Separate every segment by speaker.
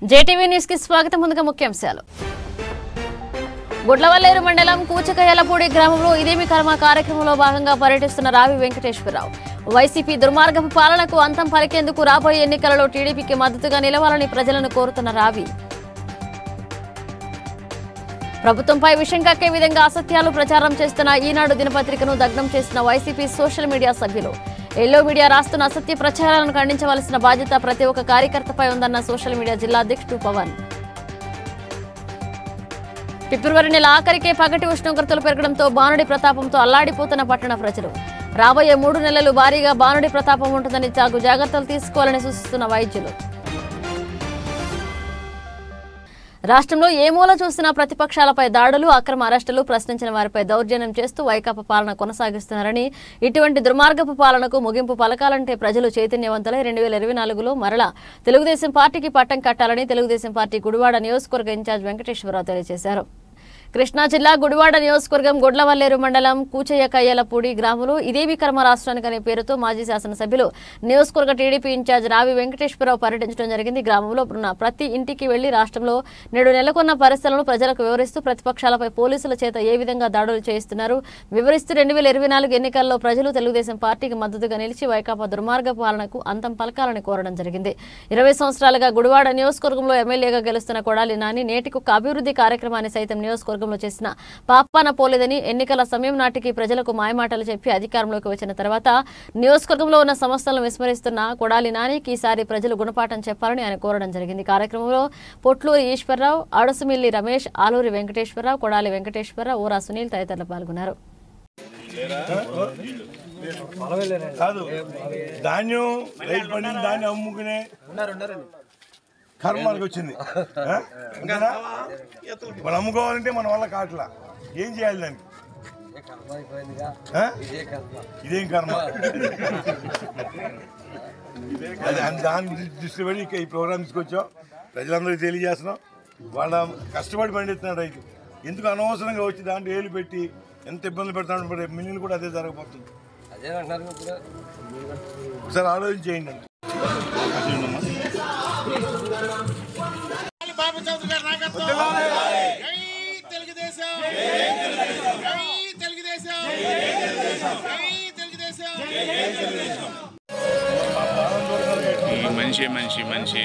Speaker 1: JTV news కి స్వాగతం ముందుగా ముఖ్యాంశాలు గుడ్లవల్లేరు మండలం కూచకయ్యలపూడి గ్రామంలో ఇదేమి కర్మ కార్యక్రమంలో భాగంగా పర్యటిస్తున్న రావి వెంకటేశ్వరరావు వైసీపీ దుర్మార్గపు పాలనకు అంతం పలికేందుకు రాబోయే ఎన్నికలలో టీడీపీకి మద్దతుగా నిలవాలని ప్రజలను కోరుతున్న రావి ప్రభుత్వంపై విషం కక్కే విధంగా అసత్యాలు ప్రచారం చేస్తున్న ఈనాడు దినపత్రికను దగ్ధం చేసిన వైసీపీ సోషల్ మీడియా సభ్యులు ఎల్లో మీడియా రాస్తున్న అసత్య ప్రచారాలను ఖండించవలసిన బాధ్యత ప్రతి ఒక్క కార్యకర్తపై ఉందన్న సోషల్ మీడియా జిల్లా అధ్యక్షుడు పవన్ ఫిబ్రవరి నెల ఆఖరికే పగటి ఉష్ణోగ్రతలు పెరగడంతో బానుడి ప్రతాపంతో అల్లాడిపోతున్న పట్టణ ప్రజలు రాబోయే మూడు నెలలు భారీగా బానుడి ప్రతాపం ఉంటుందని తగు జాగ్రత్తలు తీసుకోవాలని సూచిస్తున్న వైద్యులు రాష్ట్రంలో ఏ మూల చూసినా ప్రతిపక్షాలపై దాడులు అక్రమ అరెస్టులు ప్రశ్నించిన వారిపై దౌర్జన్యం చేస్తూ వైకాపా పాలన కొనసాగిస్తున్నారని ఇటువంటి దుర్మార్గపు పాలనకు ముగింపు పలకాలంటే ప్రజలు చైతన్యవంతులై రెండు వేల ఇరవై నాలుగులో మరలా తెలుగుదేశం పార్టీకి పట్టం కట్టాలని తెలుగుదేశం పార్టీ గుడివాడ నియోజకవర్గ ఇన్ఛార్జ్ వెంకటేశ్వరరావు తెలియజేశారు కృష్ణా జిల్లా గుడివాడ నియోజకవర్గం గుడ్లవల్లేరు మండలం కూచయ్య కయ్యలపూడి గ్రామంలో ఇదేమి కర్మ రాష్ట్రానికి అనే పేరుతో మాజీ శాసనసభ్యులు నియోజకవర్గ టీడీపీ ఇన్ఛార్జ్ రావి వెంకటేశ్వరరావు పర్యటించడం జరిగింది గ్రామంలో ఉన్న ప్రతి ఇంటికి వెళ్లి రాష్ట్రంలో నేడు నెలకొన్న పరిస్థితులను ప్రజలకు వివరిస్తూ ప్రతిపక్షాలపై పోలీసుల చేత ఏ విధంగా దాడులు చేయిస్తున్నారు వివరిస్తూ రెండు వేల ఇరవై నాలుగు ఎన్నికల్లో ప్రజలు తెలుగుదేశం పార్టీకి మద్దతుగా నిలిచి వైకాపా దుర్మార్గ పాలనకు అంతం పలకాలని కోరడం జరిగింది ఇరవై సంవత్సరాలుగా గుడివాడ నియోజకవర్గంలో ఎమ్మెల్యేగా గెలుస్తున్న కొడాలి నాని నేటికి ఒక అభివృద్ధి కార్యక్రమాన్ని సైతం నియోజకవర్గంలో చేసిన పాపాన పోలేదని ఎన్నికల సమయం నాటికి ప్రజలకు మాయమాటలు చెప్పి అధికారంలోకి వచ్చిన తర్వాత నియోజకవర్గంలో ఉన్న సమస్యలను విస్మరిస్తున్న కొడాలి నానికి ఈసారి ప్రజలు గుణపాఠం చెప్పాలని ఆయన కోరడం జరిగింది కార్యక్రమంలో పొట్లూరి ఈశ్వరరావు అడసుమిల్లి రమేష్ ఆలూరి వెంకటేశ్వరరావు కొడాలి వెంకటేశ్వరరావు ఊరా సునీల్ తదితరులు పాల్గొన్నారు
Speaker 2: కాదు ధాన్యం రైతు పండిన ధాన్యం అమ్ముకునే కర్మ మనకు వచ్చింది ఆ? అంతేనా? మనం అమ్ముకోవాలంటే మన వల్ల కావట్లా ఏం చేయాలి దానికి ఆ? ఇదేం కర్మ అది అన్- దాని దృష్టి పెట్టి ఇక ఈ ప్రోగ్రామ్ తీసుకొచ్చాం ప్రజలందరికీ తెలియజేస్తున్నాం వాళ్ళ కష్టపడి పండిస్తున్నాడు రైతు ఎందుకు అనవసరంగా వచ్చి దాంట్లో ఏలు పెట్టి ఎంత ఇబ్బంది పెడతాడు మరి మిల్లులు కూడా అదే జరగబోతుంది
Speaker 3: అదే అంటున్నారు ఇప్పుడు
Speaker 2: ఒకసారి ఆలోచన చేయండి అండి
Speaker 4: బాబు చౌదరి గారి నాయకత్వం జై తెలుగుదేశం జై తెలుగుదేశం జై తెలుగుదేశం
Speaker 5: ఈ మనిషి మనిషి మనిషి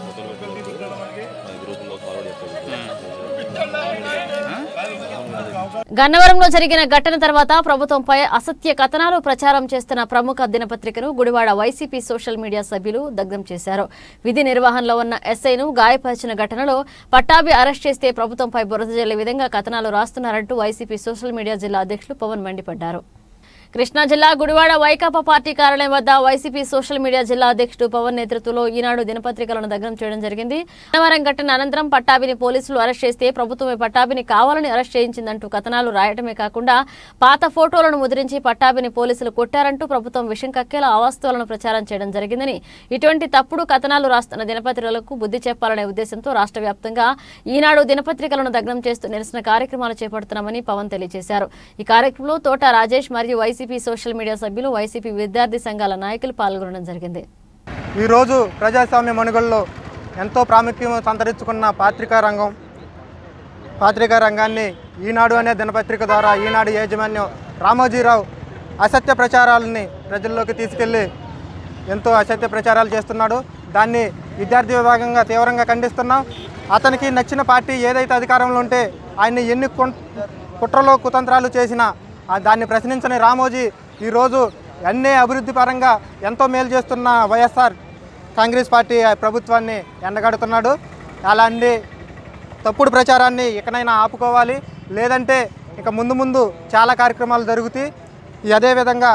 Speaker 1: గన్నవరంలో జరిగిన ఘటన తర్వాత ప్రభుత్వంపై అసత్య కథనాలు ప్రచారం చేస్తున్న ప్రముఖ దినపత్రికను గుడివాడ వైసీపీ సోషల్ మీడియా సభ్యులు దగ్ధం చేశారు విధి నిర్వహణలో ఉన్న ఎస్ఐను గాయపరిచిన ఘటనలో పట్టాభి అరెస్ట్ చేస్తే ప్రభుత్వంపై బురద జల్లే విధంగా కథనాలు రాస్తున్నారంటూ వైసీపీ సోషల్ మీడియా జిల్లా అధ్యక్షులు పవన్ మండిపడ్డారు కృష్ణా జిల్లా గుడివాడ వైకాపా పార్టీ కార్యాలయం వద్ద వైసీపీ సోషల్ మీడియా జిల్లా అధ్యక్షుడు పవన్ నేతృత్వంలో ఈనాడు దినపత్రికలను దగ్ధం చేయడం జరిగింది శనివారం ఘటన అనంతరం పట్టాభిని పోలీసులు అరెస్ట్ చేస్తే ప్రభుత్వమే పట్టాభిని కావాలని అరెస్ట్ చేయించిందంటూ కథనాలు రాయటమే కాకుండా పాత ఫోటోలను ముద్రించి పట్టాభిని పోలీసులు కొట్టారంటూ ప్రభుత్వం విషం కక్కేలా అవాస్తవాలను ప్రచారం చేయడం జరిగిందని ఇటువంటి తప్పుడు కథనాలు రాస్తున్న దినపత్రికలకు బుద్ధి చెప్పాలనే ఉద్దేశంతో రాష్ట్ర వ్యాప్తంగా ఈనాడు దినపత్రికలను దగ్ధం చేస్తూ నిరసన కార్యక్రమాలు చేపడుతున్నామని పవన్ తెలియజేశారు ఈ కార్యక్రమంలో తోట రాజేష్ మరియు వైసీపీ సోషల్ మీడియా సభ్యులు వైసీపీ విద్యార్థి సంఘాల నాయకులు పాల్గొనడం జరిగింది
Speaker 6: ఈరోజు ప్రజాస్వామ్య మనుగడలో ఎంతో ప్రాముఖ్యం సంతరించుకున్న పాత్రికా రంగం పాత్రికా రంగాన్ని ఈనాడు అనే దినపత్రిక ద్వారా ఈనాడు యాజమాన్యం రామోజీరావు అసత్య ప్రచారాలని ప్రజల్లోకి తీసుకెళ్ళి ఎంతో అసత్య ప్రచారాలు చేస్తున్నాడు దాన్ని విద్యార్థి విభాగంగా తీవ్రంగా ఖండిస్తున్నాం అతనికి నచ్చిన పార్టీ ఏదైతే అధికారంలో ఉంటే ఆయన్ని ఎన్ని కుం- కుట్రలో కుతంత్రాలు చేసినా ఆ దాన్ని ప్రశ్నించని రామోజీ ఈరోజు అన్ని అభివృద్ధి పరంగా ఎంతో మేలు చేస్తున్న వైఎస్ఆర్ కాంగ్రెస్ పార్టీ ఆ ప్రభుత్వాన్ని ఎండగడుతున్నాడు అలాంటి తప్పుడు ప్రచారాన్ని ఇకనైనా ఆపుకోవాలి లేదంటే ఇక ముందు ముందు చాలా కార్యక్రమాలు జరుగుతాయి ఈ అదేవిధంగా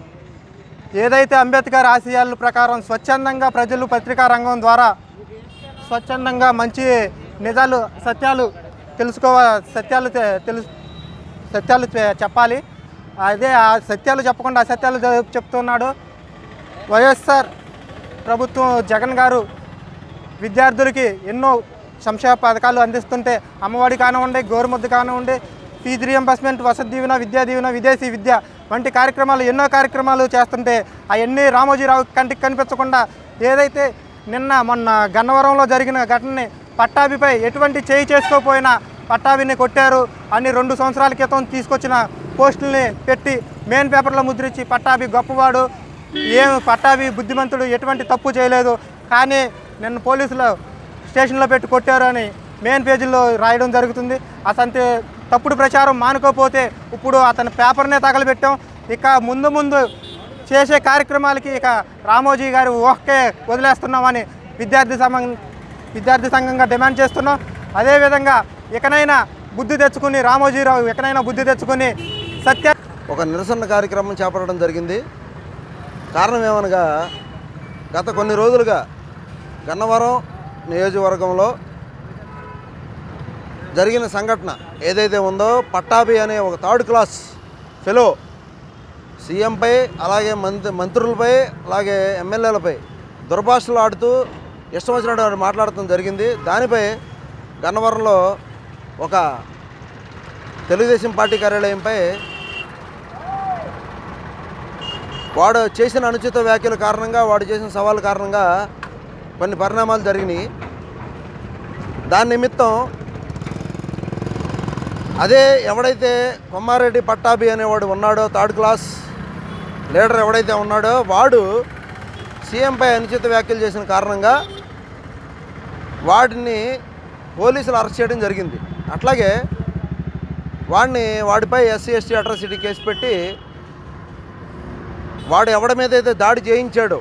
Speaker 6: ఏదైతే అంబేద్కర్ ఆశయాల ప్రకారం స్వచ్ఛందంగా ప్రజలు పత్రికా రంగం ద్వారా స్వచ్ఛందంగా మంచి నిజాలు సత్యాలు తెలుసుకోవ సత్యాలు తె- తెలుసు సత్యాలు చె- చెప్పాలి అదే ఆ సత్యాలు చెప్పకుండా అసత్యాలు చె- చెప్తున్నాడు వైఎస్ఆర్ ప్రభుత్వం జగన్ గారు విద్యార్థులకి ఎన్నో సంక్షేమ పథకాలు అందిస్తుంటే అమ్మఒడి కానివ్వండి గోరుముద్ద కానివ్వండి ఫీజు రియంబర్స్మెంట్ వసతి దీవెన విద్యా దీవెన విదేశీ విద్య వంటి కార్యక్రమాలు ఎన్నో కార్యక్రమాలు చేస్తుంటే అవన్నీ రామోజీరావు కంటికి కనిపించకుండా ఏదైతే నిన్న మొన్న గన్నవరంలో జరిగిన ఘటనని పట్టాభిపై ఎటువంటి చేయి చేసుకోకపోయినా పట్టాభిని కొట్టారు అని రెండు సంవత్సరాల క్రితం తీసుకొచ్చిన పోస్టుల్ని పెట్టి మెయిన్ పేపర్లో ముద్రించి పట్టాభి గొప్పవాడు ఏం పట్టాభి బుద్ధిమంతుడు ఎటువంటి తప్పు చేయలేదు కానీ నిన్న పోలీసులు స్టేషన్లో పెట్టి కొట్టారు అని మెయిన్ పేజీల్లో రాయడం జరుగుతుంది అసంతే తప్పుడు ప్రచారం మానుకోపోతే ఇప్పుడు అతని పేపర్నే తగలబెట్టాం ఇక ముందు ముందు చేసే కార్యక్రమాలకి ఇక రామోజీ గారు ఓకే వదిలేస్తున్నామని విద్యార్థి సంఘం విద్యార్థి సంఘంగా డిమాండ్ చేస్తున్నాం అదేవిధంగా ఇకనైనా బుద్ధి తెచ్చుకుని రామోజీరావు ఎకనైనా బుద్ధి తెచ్చుకుని సత్య
Speaker 3: ఒక నిరసన కార్యక్రమం చేపట్టడం జరిగింది కారణం ఏమనగా గత కొన్ని రోజులుగా గన్నవరం నియోజకవర్గంలో జరిగిన సంఘటన ఏదైతే ఉందో పట్టాభి అనే ఒక థర్డ్ క్లాస్ ఫెలో సీఎంపై అలాగే మంత్రి మంత్రులపై అలాగే ఎమ్మెల్యేలపై దుర్భాషలు ఆడుతూ ఇష్టం వచ్చినట్టు వాడు మాట్లాడటం జరిగింది దానిపై గన్నవరంలో ఒక తెలుగుదేశం పార్టీ కార్యాలయంపై వాడు చేసిన అనుచిత వ్యాఖ్యల కారణంగా వాడు చేసిన సవాల్ కారణంగా కొన్ని పరిణామాలు జరిగినాయి దాని నిమిత్తం అదే ఎవడైతే కొమ్మారెడ్డి పట్టాభి అనేవాడు ఉన్నాడో థర్డ్ క్లాస్ లీడర్ ఎవడైతే ఉన్నాడో వాడు సీఎంపై అనుచిత వ్యాఖ్యలు చేసిన కారణంగా వాడిని పోలీసులు అరెస్ట్ చేయడం జరిగింది అట్లాగే వాడిని వాడిపై ఎస్సీ ఎస్టీ అట్రాసిటీ కేసు పెట్టి వాడు ఎవడి మీద అయితే దాడి చేయించాడో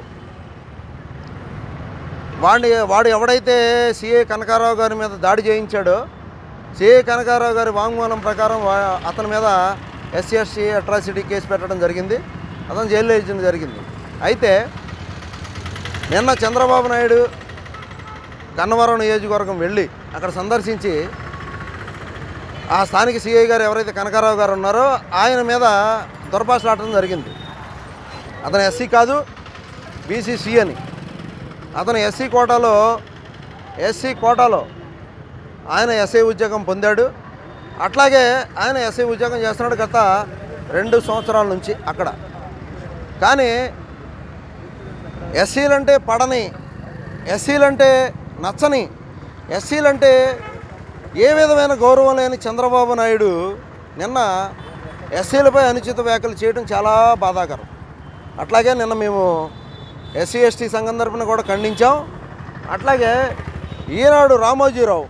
Speaker 3: వాడిని వాడు ఎవడైతే సిఏ కనకారావు గారి మీద దాడి చేయించాడో సిఏ కనకారావు గారి వాంగ్మూలం ప్రకారం వా- అతని మీద ఎస్సీ ఎస్టీ అట్రాసిటీ కేసు పెట్టడం జరిగింది అతను జైల్లో వేయడం జరిగింది అయితే నిన్న చంద్రబాబు నాయుడు గన్నవరం నియోజకవర్గం వెళ్ళి అక్కడ సందర్శించి ఆ స్థానిక సిఐ గారు ఎవరైతే కనకారావు గారు ఉన్నారో ఆయన మీద దుర్భాషలాడటం జరిగింది అతను ఎస్సీ కాదు బీసీసీ అని అతను ఎస్సీ కోటాలో ఎస్సీ కోటాలో ఆయన ఎస్ఐ ఉద్యోగం పొందాడు అట్లాగే ఆయన ఎస్ఐ ఉద్యోగం చేస్తున్నాడు గత రెండు సంవత్సరాల నుంచి అక్కడ కానీ ఎస్సీలంటే పడని ఎస్సీలంటే నచ్చని ఎస్సీలంటే ఏ విధమైన గౌరవం లేని చంద్రబాబు నాయుడు నిన్న ఎస్సీలపై అనుచిత వ్యాఖ్యలు చేయడం చాలా బాధాకరం అట్లాగే నిన్న మేము ఎస్సీ ఎస్టీ సంఘం తరపున కూడా ఖండించాం అట్లాగే ఈనాడు రామోజీరావు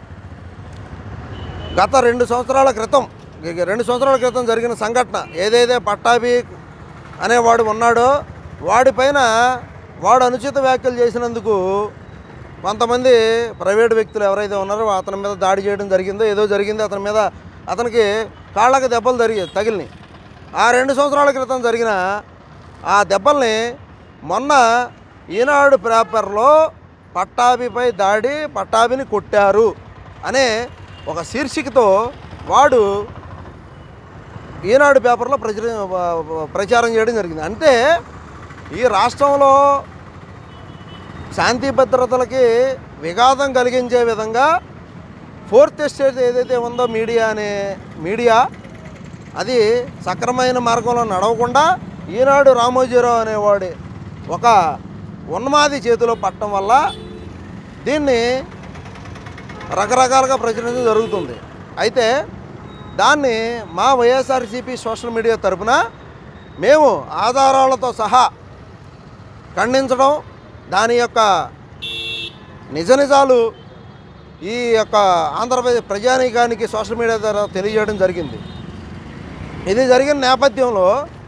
Speaker 3: గత రెండు సంవత్సరాల క్రితం ఇక రెండు సంవత్సరాల క్రితం జరిగిన సంఘటన ఏదైతే పట్టాభి అనేవాడు ఉన్నాడో వాడిపైన వాడు అనుచిత వ్యాఖ్యలు చేసినందుకు కొంతమంది ప్రైవేట్ వ్యక్తులు ఎవరైతే ఉన్నారో అతని మీద దాడి చేయడం జరిగిందో ఏదో జరిగింది అతని మీద అతనికి కాళ్ళకి దెబ్బలు జరిగి తగిలినాయి ఆ రెండు సంవత్సరాల క్రితం జరిగిన ఆ దెబ్బల్ని మొన్న ఈనాడు పేపర్లో పట్టాభిపై దాడి పట్టాభిని కొట్టారు అనే ఒక శీర్షికతో వాడు ఈనాడు పేపర్లో ప్రచుర ప్రచారం చేయడం జరిగింది అంటే ఈ రాష్ట్రంలో శాంతి భద్రతలకి విఘాతం కలిగించే విధంగా ఫోర్త్ ఎస్టేట్ ఏదైతే ఉందో మీడియా అనే మీడియా అది సక్రమైన మార్గంలో నడవకుండా ఈనాడు రామోజీరావు అనేవాడి ఒక ఉన్మాది చేతిలో పట్టడం వల్ల దీన్ని రకరకాలుగా ప్రచురించడం జరుగుతుంది అయితే దాన్ని మా వైఎస్ఆర్సీపీ సోషల్ మీడియా తరపున మేము ఆధారాలతో సహా ఖండించడం దాని యొక్క నిజ నిజాలు ఈ యొక్క ఆంధ్రప్రదేశ్ ప్రజానీకానికి సోషల్ మీడియా ద్వారా తెలియజేయడం జరిగింది ఇది జరిగిన నేపథ్యంలో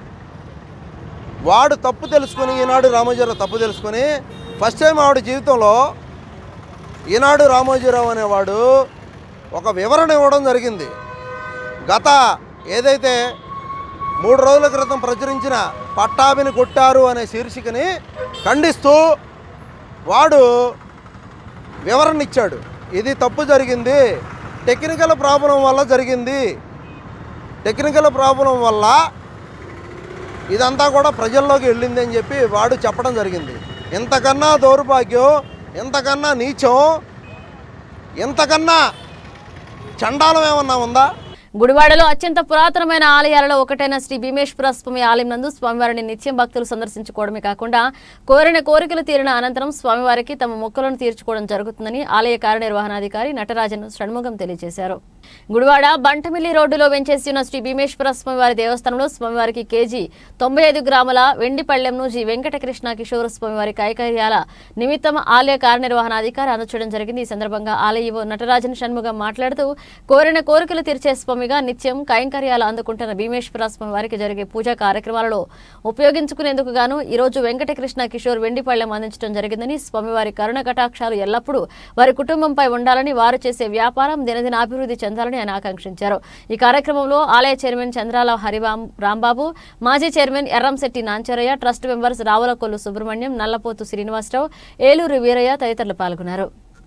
Speaker 3: వాడు తప్పు తెలుసుకొని ఈనాడు రామోజీరావు తప్పు తెలుసుకొని ఫస్ట్ టైం ఆవిడ జీవితంలో ఈనాడు రామోజీరావు అనేవాడు ఒక వివరణ ఇవ్వడం జరిగింది గత ఏదైతే మూడు రోజుల క్రితం ప్రచురించిన పట్టాభిని కొట్టారు అనే శీర్షికని ఖండిస్తూ వాడు వివరణ ఇచ్చాడు ఇది తప్పు జరిగింది టెక్నికల్ ప్రాబ్లం వల్ల జరిగింది టెక్నికల్ ప్రాబ్లం వల్ల ఇదంతా కూడా ప్రజల్లోకి వెళ్ళింది అని చెప్పి వాడు చెప్పడం జరిగింది ఇంతకన్నా దౌర్భాగ్యం ఇంతకన్నా నీచం ఇంతకన్నా చండాలం ఏమన్నా ఉందా
Speaker 1: గుడివాడలో అత్యంత పురాతనమైన ఆలయాలలో ఒకటైన శ్రీ భీమేశ్వర స్వామి ఆలయం నందు స్వామివారిని నిత్యం భక్తులు సందర్శించుకోవడమే కాకుండా కోరిన కోరికలు తీరిన అనంతరం స్వామివారికి తమ మొక్కలను తీర్చుకోవడం జరుగుతుందని ఆలయ కార్యనిర్వహణాధికారి నటరాజన్ షణ్ముగం తెలియజేశారు గుడివాడ బంటమిల్లి రోడ్డులో వెంచేసి ఉన్న శ్రీ భీమేశ్వర స్వామివారి దేవస్థానంలో స్వామివారికి కేజీ తొంభై ఐదు గ్రాముల వెండి పళ్లెంను జి వెంకటకృష్ణ కిషోర స్వామివారి కైకర్యాల నిమిత్తం ఆలయ కార్యనిర్వహణాధికారి అందచేయడం జరిగింది ఈ సందర్భంగా ఆలయ ఈవో నటరాజన్ షణ్ముగం మాట్లాడుతూ కోరిన కోరికలు తీర్చే స్వామిగా నిత్యం కైంకర్యాలు అందుకుంటున్న భీమేశ్వర స్వామి వారికి జరిగే పూజా కార్యక్రమాలలో ఉపయోగించుకునేందుకు గాను ఈ రోజు వెంకటకృష్ణ కిషోర్ వెండి పళ్లెం అందించడం జరిగిందని స్వామివారి కరుణ కటాక్షాలు ఎల్లప్పుడూ వారి కుటుంబంపై ఉండాలని వారు చేసే వ్యాపారం దినదిన అభివృద్ధి చెందాలని ఆయన ఆకాంక్షించారు ఈ కార్యక్రమంలో ఆలయ చైర్మన్ చంద్రాల హరిబాం రాంబాబు మాజీ chairman Erramsetti Nancharayya trust members Ravulakollu Subrahmanyam Nallapothu Srinivasarao Eluru Veerayya తదితరులు పాల్గొన్నారు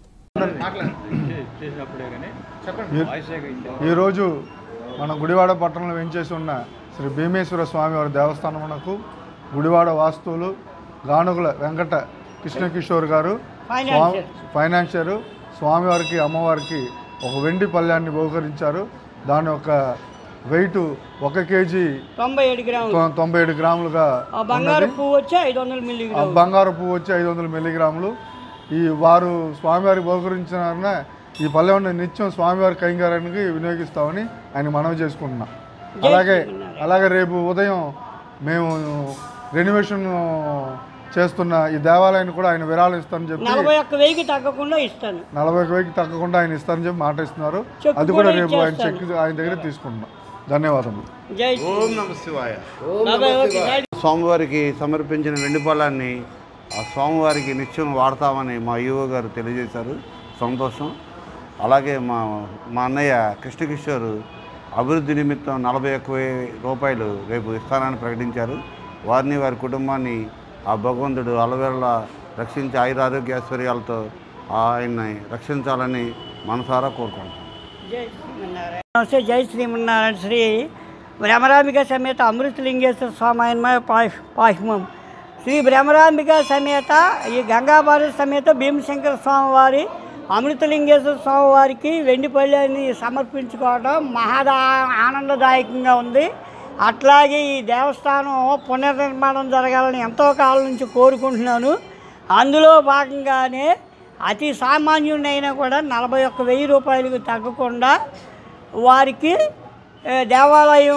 Speaker 7: ఈ- ఈరోజు మన గుడివాడ పట్టణంలో వెంచేసి ఉన్న శ్రీ భీమేశ్వర స్వామివారి దేవస్థానమునకు గుడివాడ వాస్తువులు గానుగుల వెంకట కృష్ణకిషోర్ గారు స్వా- ఫైనాన్షియర్ స్వామివారికి అమ్మవారికి ఒక వెండి పళ్ళ్యాన్ని బహుకరించారు దాని యొక్క వెయిట్ ఒక కేజీ
Speaker 8: తొంభై ఏడు గ్రాములు
Speaker 7: తొ- తొంభై ఏడు గ్రాములుగా
Speaker 8: ఆ బంగారు
Speaker 7: ఉన్నది.
Speaker 8: పువ్వు వచ్చి ఐదు వందల మిల్లీ
Speaker 7: ఆ బంగారు పువ్వు వచ్చి ఐదు వందల మిల్లీగ్రాములు ఈ వారు స్వామివారికి బహుకరించిన ఈ పల్లెವನ್ನು నిత్యం స్వామివారి కైంగారానికి వినియోగిస్తామని ఆయన మనవి చేసుకుంటున్నాం అలాగే అలాగే రేపు ఉదయం మేము రెనోవేషన్ చేస్తున్న ఈ దేవాలయాన్ని కూడా ఆయన విరాళం ఇస్తారని చెప్పి
Speaker 8: నలభై ఒక్క వెయ్యికి తగ్గకుండా ఇస్తాను
Speaker 7: నలభై ఒక వెయ్యికి తగ్గకుండా ఆయన ఇస్తారని చెప్పి మాట ఇస్తున్నారు
Speaker 8: చెక్
Speaker 7: అది కూడా
Speaker 8: కూడా
Speaker 7: రేపు ఆయన
Speaker 8: ఇచ్చేస్తాను.
Speaker 7: చెక్ ఆయన దగ్గర తీసుకుంటున్నాం ధన్యవాదములు
Speaker 8: జై
Speaker 3: ఓం నమ శివాయ
Speaker 8: బాబాయ్ ఓకే జై
Speaker 3: స్వామివారికి సమర్పించిన వెండి పొలాన్ని ఆ స్వామివారికి నిత్యం వాడతామని మా ఈవో గారు తెలియజేశారు సంతోషం అలాగే మా మా అన్నయ్య కృష్ణకిషోర్ అభివృద్ధి నిమిత్తం నలభై ఒక్క వెయ్యి రూపాయలు రేపు ఇస్తానని ప్రకటించారు వారిని వారి కుటుంబాన్ని ఆ భగవంతుడు అలవేళ రక్షించి ఆయురారోగ్యాశ్వర్యాలతో ఆయన్ని రక్షించాలని మనసారా కోరుకుంటాం
Speaker 8: జై శ్రీమన్నారాయణ నమస్తే జై శ్రీమన్నారాయణ శ్రీ భ్రమరాంబిక సమేత అమృతలింగేశ్వర స్వామి పాహిమం శ్రీ భ్రమరాంబిక సమేత ఈ గంగాబారి సమేత భీమశంకర స్వామివారి అమృతలింగేశ్వర స్వామివారికి వెండిపల్లిని సమర్పించుకోవడం మహాదా ఆనందదాయకంగా ఉంది అట్లాగే ఈ దేవస్థానం పునర్నిర్మాణం జరగాలని ఎంతో కాలం నుంచి కోరుకుంటున్నాను అందులో భాగంగానే అతి సామాన్యుడైనా కూడా నలభై ఒక్క వెయ్యి రూపాయలకు తగ్గకుండా వారికి ఏ, దేవాలయం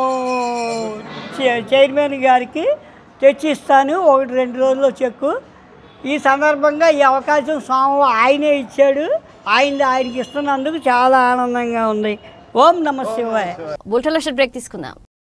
Speaker 8: చే- చైర్మన్ గారికి తెచ్చిస్తాను ఒకటి రెండు రోజుల్లో చెక్కు ఈ సందర్భంగా ఈ అవకాశం స్వామి ఆయనే ఇచ్చాడు ఆయన ఆయనకి ఇస్తున్నందుకు చాలా ఆనందంగా ఉంది ఓం నమ శివాయ
Speaker 1: బుల్టన్ బ్రేక్ తీసుకుందాం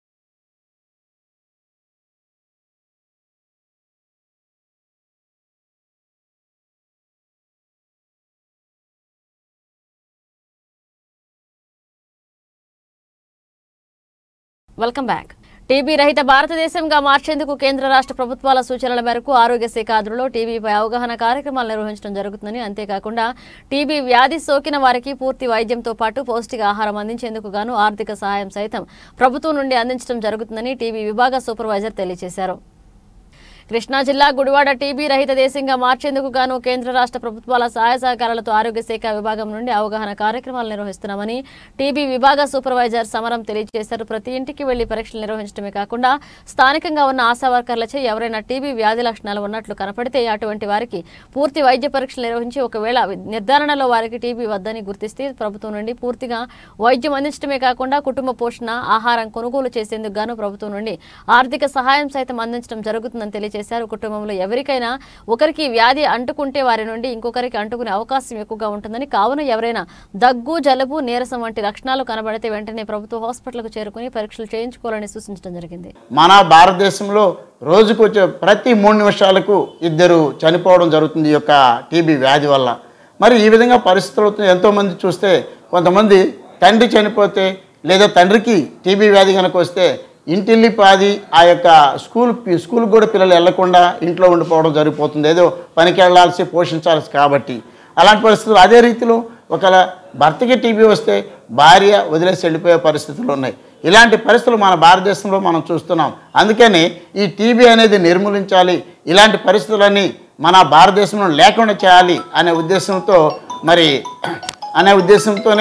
Speaker 1: వెల్కమ్ బ్యాక్ టీబీ రహిత భారతదేశంగా మార్చేందుకు కేంద్ర రాష్ట్ర ప్రభుత్వాల సూచనల మేరకు ఆరోగ్య శాఖ ఆధ్వర్యంలో టీబీపై అవగాహన కార్యక్రమాలు నిర్వహించడం జరుగుతుందని అంతేకాకుండా టీబీ వ్యాధి సోకిన వారికి పూర్తి వైద్యంతో పాటు పౌష్టిక ఆహారం అందించేందుకు గాను ఆర్థిక సహాయం సైతం ప్రభుత్వం నుండి అందించడం జరుగుతుందని టీబీ విభాగ సూపర్వైజర్ తెలియజేశారు కృష్ణా జిల్లా గుడివాడ టీబీ రహిత దేశంగా మార్చేందుకు గాను కేంద్ర రాష్ట్ర ప్రభుత్వాల సహాయ సహకారాలతో ఆరోగ్య శాఖ విభాగం నుండి అవగాహన కార్యక్రమాలు నిర్వహిస్తున్నామని టీబీ విభాగ సూపర్వైజర్ సమరం తెలియజేశారు ప్రతి ఇంటికి వెళ్లి పరీక్షలు నిర్వహించడమే కాకుండా స్థానికంగా ఉన్న ఆశా వర్కర్లచే ఎవరైనా టీబీ వ్యాధి లక్షణాలు ఉన్నట్లు కనపడితే అటువంటి వారికి పూర్తి వైద్య పరీక్షలు నిర్వహించి ఒకవేళ నిర్ధారణలో వారికి టీబీ వద్దని గుర్తిస్తే ప్రభుత్వం నుండి పూర్తిగా వైద్యం అందించడమే కాకుండా కుటుంబ పోషణ ఆహారం కొనుగోలు చేసేందుకు గాను ప్రభుత్వం నుండి ఆర్థిక సహాయం సైతం అందించడం జరుగుతుందని తెలియజేశారు కుటుంబంలో ఎవరికైనా ఒకరికి వ్యాధి అంటుకుంటే వారి నుండి ఇంకొకరికి అంటుకునే అవకాశం ఎక్కువగా ఉంటుందని కావున ఎవరైనా దగ్గు జలుబు నీరసం వంటి లక్షణాలు కనబడితే వెంటనే ప్రభుత్వ హాస్పిటల్కు చేరుకుని పరీక్షలు చేయించుకోవాలని సూచించడం జరిగింది
Speaker 9: మన భారతదేశంలో రోజుకు వచ్చే ప్రతి మూడు నిమిషాలకు ఇద్దరు చనిపోవడం జరుగుతుంది ఈ యొక్క టీబీ వ్యాధి వల్ల మరి ఈ విధంగా పరిస్థితులు ఎంతోమంది చూస్తే కొంతమంది తండ్రి చనిపోతే లేదా తండ్రికి టీబీ వ్యాధి కనుక వస్తే ఇంటిల్లి పాది ఆ యొక్క స్కూల్ పి- స్కూల్కి కూడా పిల్లలు వెళ్లకుండా ఇంట్లో ఉండిపోవడం జరిగిపోతుంది ఏదో పనికి వెళ్ళాల్సి పోషించాల్సి కాబట్టి అలాంటి పరిస్థితులు అదే రీతిలో ఒకవేళ భర్తకి టీబీ వస్తే భార్య వదిలేసి వెళ్ళిపోయే పరిస్థితులు ఉన్నాయి ఇలాంటి పరిస్థితులు మన భారతదేశంలో మనం చూస్తున్నాం అందుకని ఈ టీబీ అనేది నిర్మూలించాలి ఇలాంటి పరిస్థితులన్నీ మన భారతదేశంలో లేకుండా చేయాలి అనే ఉద్దేశంతో మరి అనే ఉద్దేశంతోనే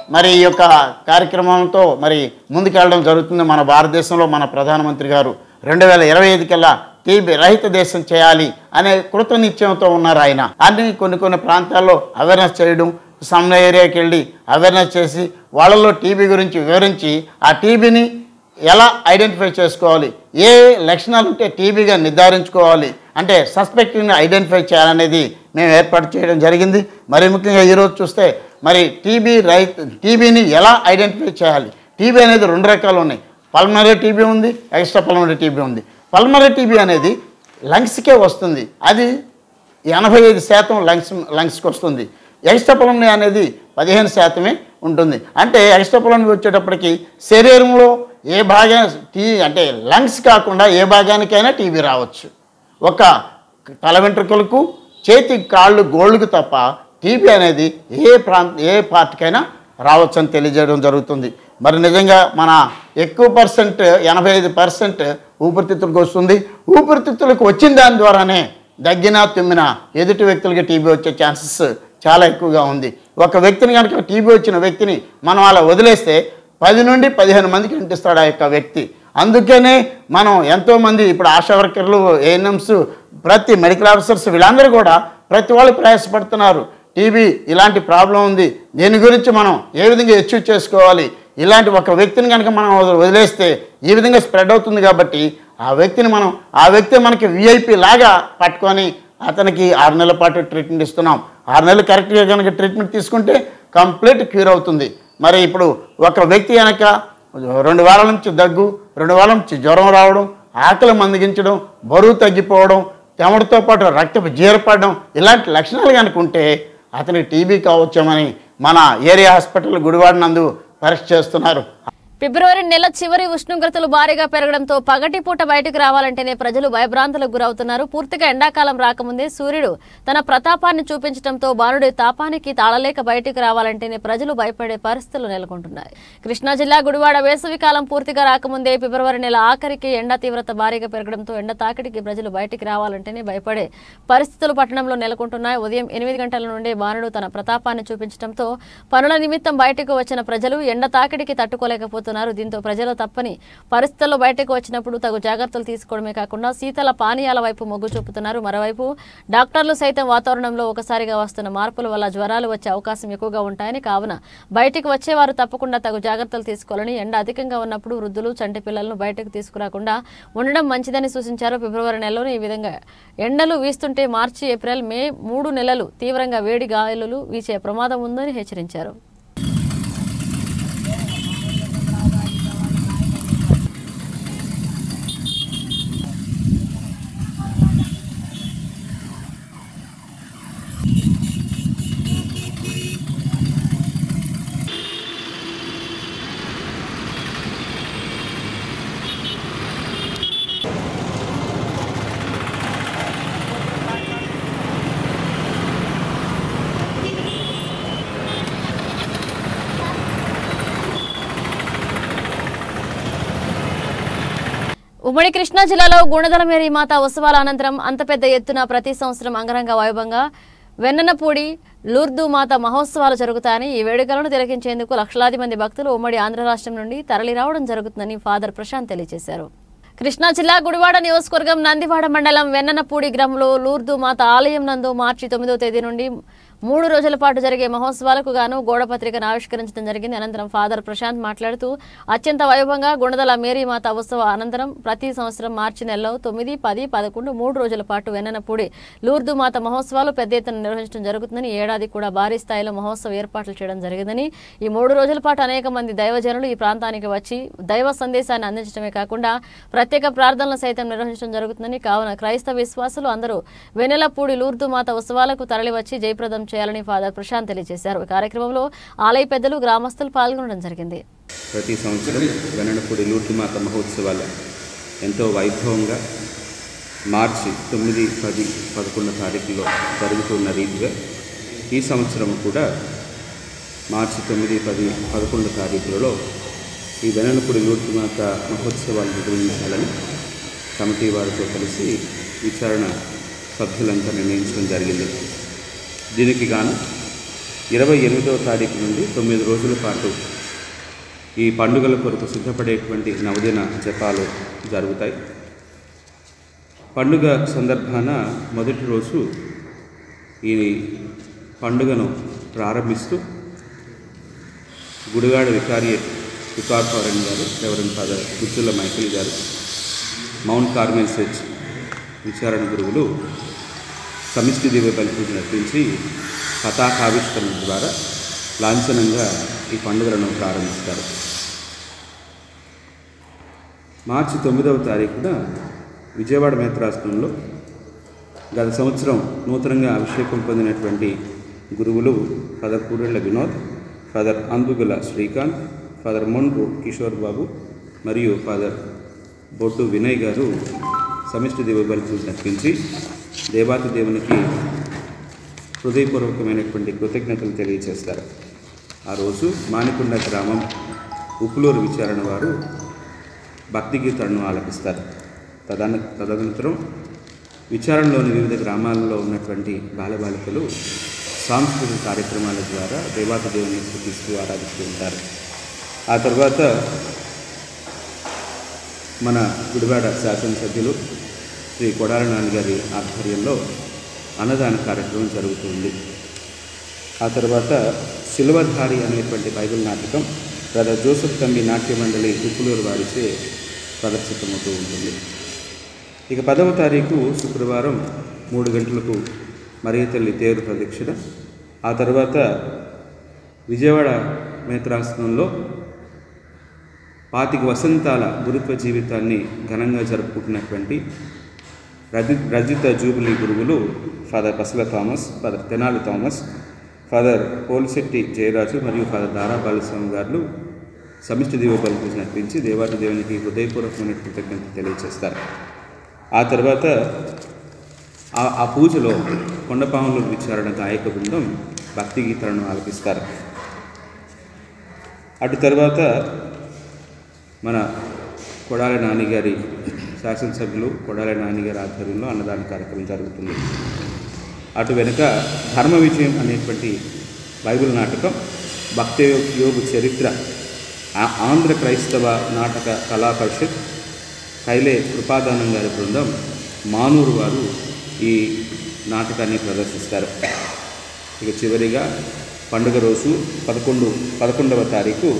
Speaker 9: మరి ఈ యొక్క కార్యక్రమంతో మరి ముందుకెళ్ళడం జరుగుతుంది మన భారతదేశంలో మన ప్రధానమంత్రి గారు రెండు వేల ఇరవై ఐదు కల్లా టీబీ రహిత దేశం చేయాలి అనే కృత నిశ్చయంతో ఉన్నారు ఆయన అన్ని కొన్ని కొన్ని ప్రాంతాల్లో అవేర్నెస్ చేయడం సమ్ ఏరియాకి వెళ్ళి అవేర్నెస్ చేసి వాళ్ళలో టీబీ గురించి వివరించి ఆ టీబీని ఎలా ఐడెంటిఫై చేసుకోవాలి ఏ లక్షణాలు ఉంటే టీబీగా నిర్ధారించుకోవాలి అంటే సస్పెక్ట్ని ఐడెంటిఫై చేయాలనేది మేము ఏర్పాటు చేయడం జరిగింది మరి ముఖ్యంగా ఈరోజు చూస్తే మరి టీబీ రైతు టీబీని ఎలా ఐడెంటిఫై చేయాలి టీబీ అనేది రెండు రకాలు ఉన్నాయి పల్మనరీ టీబీ ఉంది ఎక్స్ట్రా పల్మనరీ టీబీ ఉంది పల్మనరీ టీబీ అనేది లంగ్స్కే వస్తుంది అది ఎనభై ఐదు శాతం లంగ్స్ లంగ్స్కి వస్తుంది ఎక్స్ట్రా పల్మనరీ అనేది పదిహేను శాతమే ఉంటుంది అంటే ఎక్స్ట్రా పల్మనరీ వచ్చేటప్పటికి శరీరంలో ఏ భాగా టీ అంటే లంగ్స్ కాకుండా ఏ భాగానికైనా టీబీ రావచ్చు ఒక తల వెంట్రుకలకు చేతి కాళ్ళు గోళ్ళకు తప్ప టీబీ అనేది ఏ ప్రాంత ఏ పార్ట్కైనా రావచ్చని తెలియజేయడం జరుగుతుంది మరి నిజంగా మన ఎక్కువ పర్సెంట్ ఎనభై ఐదు పర్సెంట్ ఊపిరితిత్తులకు వస్తుంది ఊపిరితిత్తులకు వచ్చిన దాని ద్వారానే దగ్గిన తుమ్మిన ఎదుటి వ్యక్తులకి టీబీ వచ్చే ఛాన్సెస్ చాలా ఎక్కువగా ఉంది ఒక వ్యక్తిని కనుక టీబీ వచ్చిన వ్యక్తిని మనం అలా వదిలేస్తే పది నుండి పదిహేను మందికి ఇంటిస్తాడు ఆ యొక్క వ్యక్తి అందుకనే మనం ఎంతోమంది ఇప్పుడు ఆశా వర్కర్లు ఏఎన్ఎంస్ ప్రతి మెడికల్ ఆఫీసర్స్ వీళ్ళందరూ కూడా ప్రతి వాళ్ళు ప్రయాసపడుతున్నారు టీబీ ఇలాంటి ప్రాబ్లం ఉంది దీని గురించి మనం ఏ విధంగా అచీవ్ చేసుకోవాలి ఇలాంటి ఒక వ్యక్తిని కనుక మనం వదిలేస్తే ఈ విధంగా స్ప్రెడ్ అవుతుంది కాబట్టి ఆ వ్యక్తిని మనం ఆ వ్యక్తి మనకి విఐపి లాగా పట్టుకొని అతనికి ఆరు నెలల పాటు ట్రీట్మెంట్ ఇస్తున్నాం ఆరు నెలలు కరెక్ట్గా కనుక ట్రీట్మెంట్ తీసుకుంటే కంప్లీట్ క్యూర్ అవుతుంది మరి ఇప్పుడు ఒక వ్యక్తి కనుక రెండు వారాల నుంచి దగ్గు రెండు వారాల నుంచి జ్వరం రావడం ఆకలి మందగించడం బరువు తగ్గిపోవడం తెమడతో పాటు రక్తపు జీరపడడం ఇలాంటి లక్షణాలు కనుక ఉంటే అతనికి టీబీ కావచ్చామని మన ఏరియా హాస్పిటల్ గుడివాడ నందు పరీక్ష చేస్తున్నారు
Speaker 1: ఫిబ్రవరి నెల చివరి ఉష్ణోగ్రతలు భారీగా పెరగడంతో పగటిపూట బయటకు రావాలంటేనే ప్రజలు భయభ్రాంతులకు గురవుతున్నారు పూర్తిగా ఎండాకాలం రాకముందే సూర్యుడు తన ప్రతాపాన్ని చూపించడంతో బాణుడి తాపానికి తాళలేక బయటకు రావాలంటేనే ప్రజలు భయపడే పరిస్థితులు నెలకొంటున్నాయి కృష్ణా జిల్లా గుడివాడ వేసవికాలం పూర్తిగా రాకముందే ఫిబ్రవరి నెల ఆఖరికి ఎండ తీవ్రత భారీగా పెరగడంతో ఎండ తాకిడికి ప్రజలు బయటికి రావాలంటేనే భయపడే పరిస్థితులు పట్టణంలో నెలకొంటున్నాయి ఉదయం ఎనిమిది గంటల నుండే బాణుడు తన ప్రతాపాన్ని చూపించడంతో పనుల నిమిత్తం బయటకు వచ్చిన ప్రజలు ఎండ తాకిడికి తట్టుకోలేకపోతున్నారు దీంతో ప్రజలు తప్పని పరిస్థితుల్లో బయటకు వచ్చినప్పుడు తగు జాగ్రత్తలు తీసుకోవడమే కాకుండా శీతల పానీయాల వైపు మొగ్గు చూపుతున్నారు మరోవైపు డాక్టర్లు సైతం వాతావరణంలో ఒకసారిగా వస్తున్న మార్పుల వల్ల జ్వరాలు వచ్చే అవకాశం ఎక్కువగా ఉంటాయని కావున బయటకు వచ్చేవారు తప్పకుండా తగు జాగ్రత్తలు తీసుకోవాలని ఎండ అధికంగా ఉన్నప్పుడు వృద్ధులు చంటి పిల్లలను బయటకు తీసుకురాకుండా ఉండడం మంచిదని సూచించారు ఫిబ్రవరి నెలలోనే ఈ విధంగా ఎండలు వీస్తుంటే మార్చి ఏప్రిల్ మే మూడు నెలలు తీవ్రంగా వేడి గాలులు వీచే ప్రమాదం ఉందని హెచ్చరించారు ఉమ్మడి కృష్ణా జిల్లాలో గుణదలమేరి మాత ఉత్సవాల అనంతరం అంత పెద్ద ఎత్తున ప్రతి సంవత్సరం అంగరంగ వైభవంగా వెన్ననపూడి లూర్దు మాత మహోత్సవాలు జరుగుతాయని ఈ వేడుకలను తిలకించేందుకు లక్షలాది మంది భక్తులు ఉమ్మడి ఆంధ్ర రాష్ట్రం నుండి తరలి రావడం జరుగుతుందని ఫాదర్ ప్రశాంత్ తెలియజేశారు కృష్ణా జిల్లా గుడివాడ నియోజకవర్గం నందివాడ మండలం వెన్ననపూడి గ్రామంలో లూర్దు మాత ఆలయం నందు మార్చి తొమ్మిదో తేదీ నుండి మూడు రోజుల పాటు జరిగే మహోత్సవాలకు గాను గోడపత్రికను ఆవిష్కరించడం జరిగింది అనంతరం ఫాదర్ ప్రశాంత్ మాట్లాడుతూ అత్యంత వైభవంగా గుణదల మేరీ మాత ఉత్సవ అనంతరం ప్రతి సంవత్సరం మార్చి నెలలో తొమ్మిది పది పదకొండు మూడు రోజుల పాటు వెన్ననపూడి లూర్దు మాత మహోత్సవాలు పెద్ద ఎత్తున నిర్వహించడం జరుగుతుందని ఈ ఏడాది కూడా భారీ స్థాయిలో మహోత్సవ ఏర్పాట్లు చేయడం జరిగిందని ఈ మూడు రోజుల పాటు అనేక మంది దైవజనులు ఈ ప్రాంతానికి వచ్చి దైవ సందేశాన్ని అందించడమే కాకుండా ప్రత్యేక ప్రార్థనలు సైతం నిర్వహించడం జరుగుతుందని కావున క్రైస్తవ విశ్వాసులు అందరూ వెన్నెలపూడి లూర్దు మాత ఉత్సవాలకు తరలివచ్చి జయప్రదం చేయాలని ఫాదర్ ప్రశాంత్ తెలియజేశారు ఈ కార్యక్రమంలో ఆలయ పెద్దలు గ్రామస్తులు పాల్గొనడం జరిగింది
Speaker 10: ప్రతి సంవత్సరం వెనడపూడి లూటిమాత మహోత్సవాలు ఎంతో వైభవంగా మార్చి తొమ్మిది పది పదకొండు తారీఖులో జరుగుతున్న రీతిగా ఈ సంవత్సరం కూడా మార్చి తొమ్మిది పది పదకొండు తారీఖులలో ఈ వెనలపూడి లూటిమాత మహోత్సవాలు నిర్వహించాలని కమిటీ వారితో కలిసి విచారణ సభ్యులంతా నిర్ణయించడం జరిగింది దీనికి గాను ఇరవై ఎనిమిదవ తారీఖు నుండి తొమ్మిది రోజుల పాటు ఈ పండుగల కొరకు సిద్ధపడేటువంటి నవదిన జపాలు జరుగుతాయి పండుగ సందర్భాన మొదటి రోజు ఈ పండుగను ప్రారంభిస్తూ గుడివాడ వికారియట్ వికార్పారణ్ గారు రెవరెండ్ ఫాదర్ గుజ్జుల మైకిల్ గారు మౌంట్ కార్మెల్ సెచ్ విచారణ గురువులు సమిష్టి దివ్య బలిపూజ నర్పించి పతాకావిష్కరణ ద్వారా లాంఛనంగా ఈ పండుగలను ప్రారంభిస్తారు మార్చి తొమ్మిదవ తారీఖున విజయవాడ మేత్రాశ్రమంలో గత సంవత్సరం నూతనంగా అభిషేకం పొందినటువంటి గురువులు father Purella Vinod father Ambugula Srikanth father Mondru Kishore Babu మరియు ఫాదర్ బొట్టు వినయ్ గారు సమిష్టి దేవబలి పూజ నర్పించి దేవాతి దేవునికి హృదయపూర్వకమైనటువంటి కృతజ్ఞతలు తెలియజేస్తారు ఆ రోజు మానికొండ గ్రామం ఉప్పులూరు విచారణ వారు భక్తి గీతాలను ఆలపిస్తారు తదన తదనంతరం విచారణలోని వివిధ గ్రామాల్లో ఉన్నటువంటి బాలబాలికలు సాంస్కృతిక కార్యక్రమాల ద్వారా దేవాత దేవుని స్థుతిస్తూ ఆరాధిస్తూ ఉంటారు ఆ తర్వాత మన గుడివాడ శాసనసభ్యులు శ్రీ కొడాల నాన్నగారి ఆధ్వర్యంలో అన్నదాన కార్యక్రమం జరుగుతుంది ఆ తర్వాత శిల్వధారి అనేటువంటి బైబిల్ నాటకం బ్రదర్ జోసెఫ్ తంబి నాట్య మండలి ఉప్పులూరు వారిచే ప్రదర్శితమవుతూ ఉంటుంది ఇక పదవ తారీఖు శుక్రవారం మూడు గంటలకు మరియ తల్లి తేరు ప్రదక్షిణ ఆ తర్వాత విజయవాడ మేత్రాసనంలో పాతిక వసంతాల గురుత్వ జీవితాన్ని ఘనంగా జరుపుకుంటున్నటువంటి రజి రజిత జూబిలీ గురువులు father Pasala Thomas father Tenali Thomas father Polisetti Jayaraju మరియు ఫాదర్ దారా బాలస్వామి గారు సమిష్టి దీవ బలిపూజ నర్పించి దేవాటి దేవునికి హృదయపూర్వకమైన కృతజ్ఞత తెలియజేస్తారు ఆ తర్వాత ఆ ఆ పూజలో కొండపాములు విచారణ గాయక బృందం భక్తి గీతాలను ఆలపిస్తారు అటు తర్వాత మన కొడాలి నానిగారి శాసనసభ్యులు కొడాలి నానిగారి ఆధ్వర్యంలో అన్నదాన కార్యక్రమం జరుగుతుంది అటు వెనుక ధర్మ విజయం అనేటువంటి బైబిల్ నాటకం భక్తి యోగు చరిత్ర ఆ- ఆంధ్ర క్రైస్తవ నాటక కళా పరిషత్ కైలే కృపాదానం గారి బృందం మానూరు వారు ఈ నాటకాన్ని ప్రదర్శిస్తారు ఇక చివరిగా పండుగ రోజు పదకొండు పదకొండవ తారీఖు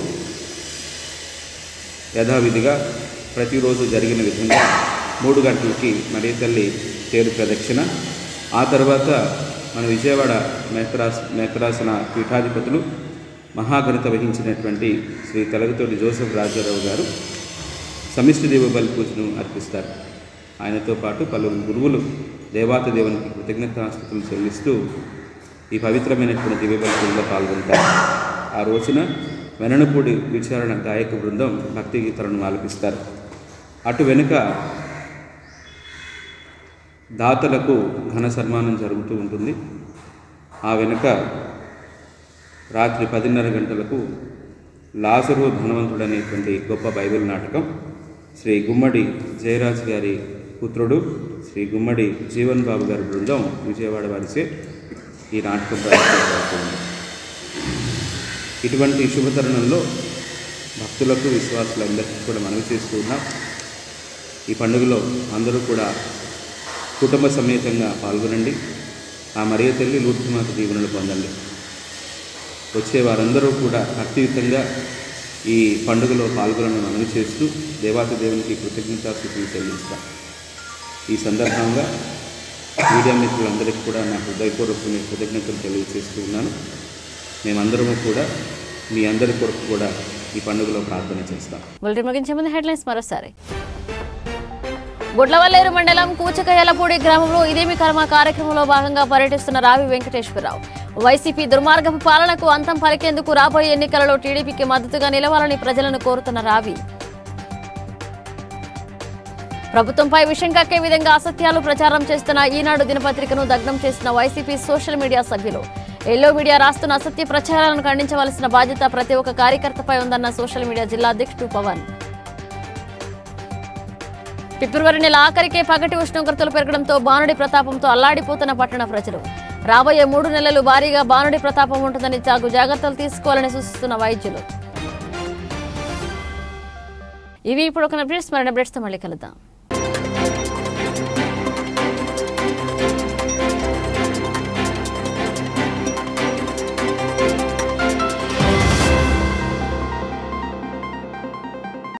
Speaker 10: యథావిధిగా ప్రతిరోజు జరిగిన విధంగా మూడు గంటలకి మరియ తల్లి తేరు ప్రదక్షిణ ఆ తర్వాత మన విజయవాడ మేకరాస్ మేకరాసన పీఠాధిపతులు మహాఘనత వహించినటువంటి శ్రీ తెలగతోటి జోసెఫ్ రాజారావు గారు సమిష్టి దేవ బలి పూజను అర్పిస్తారు ఆయనతో పాటు పలువురు గురువులు దేవాత దేవునికి కృతజ్ఞతాస్తుతులు చెల్లిస్తూ ఈ పవిత్రమైనటువంటి దివ్య బలి పూజలో పాల్గొంటారు ఆ రోజున వెననపూడి విచారణ గాయక బృందం భక్తి గీతాలను ఆలపిస్తారు అటు వెనుక దాతలకు ఘన సన్మానం జరుగుతూ ఉంటుంది ఆ వెనుక రాత్రి పదిన్నర గంటలకు లాజరు ధనవంతుడు అనేటువంటి గొప్ప బైబిల్ నాటకం శ్రీ గుమ్మడి జయరాజ్ గారి పుత్రుడు శ్రీ గుమ్మడి జీవన్ బాబు గారి బృందం విజయవాడ వారిచే ఈ నాటకం ప్రదర్శించబడుతుంది ఇటువంటి శుభతరుణంలో భక్తులకు విశ్వాసులందరికీ కూడా మనవి చేస్తూ ఉన్నాం ఈ పండుగలో అందరూ కూడా కుటుంబ సమేతంగా పాల్గొనండి ఆ మరియ తల్లి లూర్తిమాత దీవెనలు పొందండి వచ్చే వారందరూ కూడా భక్తియుతంగా ఈ పండుగలో పాల్గొనని మనవి చేస్తూ దేవాతి దేవునికి కృతజ్ఞతాస్థితిని చెల్లిస్తాం ఈ సందర్భంగా మీడియా మిత్రులందరికీ కూడా నా హృదయపూర్వకమైన కృతజ్ఞతలు తెలియజేస్తూ ఉన్నాను మేమందరము కూడా మీ అందరి కొరకు కూడా ఈ పండుగలో ప్రార్థన చేస్తాం
Speaker 1: బులెటిన్ ముగించే ముందు హెడ్లైన్స్ మరోసారి గుడ్లవల్లేరు మండలం కూచకయ్యలపూడి గ్రామంలో ఇదేమి కర్మ కార్యక్రమంలో భాగంగా పర్యటిస్తున్న రావి వెంకటేశ్వరరావు వైసీపీ దుర్మార్గపు పాలనకు అంతం పలికేందుకు రాబోయే ఎన్నికలలో టీడీపీకి మద్దతుగా నిలవాలని ప్రజలను కోరుతున్న రావి ప్రభుత్వంపై విషం కక్కే విధంగా అసత్యాలు ప్రచారం చేస్తున్న ఈనాడు దినపత్రికను దగ్ధం చేసిన వైసీపీ సోషల్ మీడియా సభ్యులు ఎల్లో మీడియా రాస్తున్న అసత్య ప్రచారాలను ఖండించవలసిన బాధ్యత ప్రతి ఒక్క కార్యకర్తపై ఉందన్న సోషల్ మీడియా జిల్లా అధ్యక్షుడు పవన్ ఫిబ్రవరి నెల ఆఖరికే పగటి ఉష్ణోగ్రతలు పెరగడంతో బానుడి ప్రతాపంతో అల్లాడిపోతున్న పట్టణ ప్రజలు రాబోయే మూడు నెలలు భారీగా బానుడి ప్రతాపం ఉంటుందని తగు జాగ్రత్తలు తీసుకోవాలని సూచిస్తున్న వైద్యులు ఇవి ఇప్పుడు ఒక అప్డేట్స్ మరిన్ని అప్డేట్స్తో మళ్ళీ కలుద్దాం